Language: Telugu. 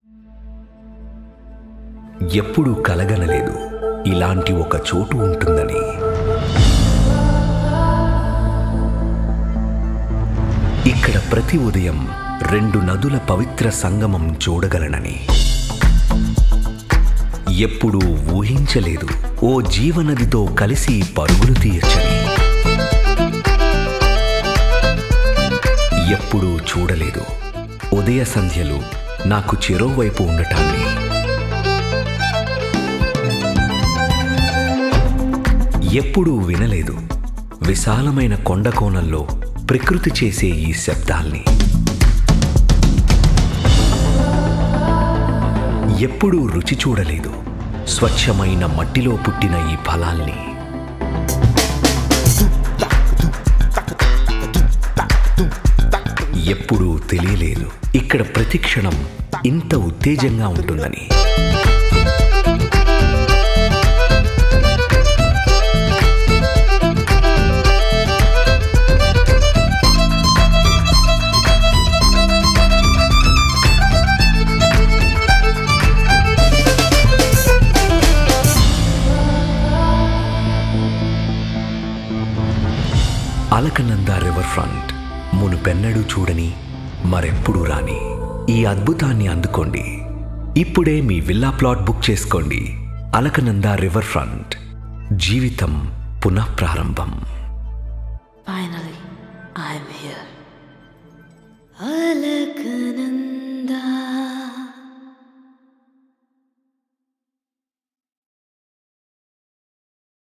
ఎప్పుడూ కలగనలేదు ఇలాంటి ఒక చోటు ఉంటుందని ఇక్కడ ప్రతి ఉదయం రెండు నదుల పవిత్ర సంగమం చూడగలనని ఎప్పుడూ ఊహించలేదు ఓ జీవనదితో కలిసి పరుగులు తీయచ్చని ఎప్పుడూ చూడలేదు ఉదయ సంధ్యలు నాకు చెరోవైపు ఉండటాన్ని ఎప్పుడూ వినలేదు విశాలమైన కొండ కోణంలో ప్రకృతి చేసే ఈ శబ్దాల్ని ఎప్పుడూ రుచి చూడలేదు స్వచ్ఛమైన మట్టిలో పుట్టిన ఈ ఫలాల్ని ఎప్పుడూ తెలియలేదు ఇక్కడ ప్రతి క్షణం ఇంత ఉత్తేజంగా ఉంటుందని అలకనంద రివర్ ఫ్రంట్ మునుపెన్నడూ చూడని మరెప్పుడూ రాని ఈ అద్భుతాన్ని అందుకోండి ఇప్పుడే మీ విల్లా ప్లాట్ బుక్ చేసుకోండి అలకనంద రివర్ ఫ్రంట్ జీవితం పునఃప్రారంభం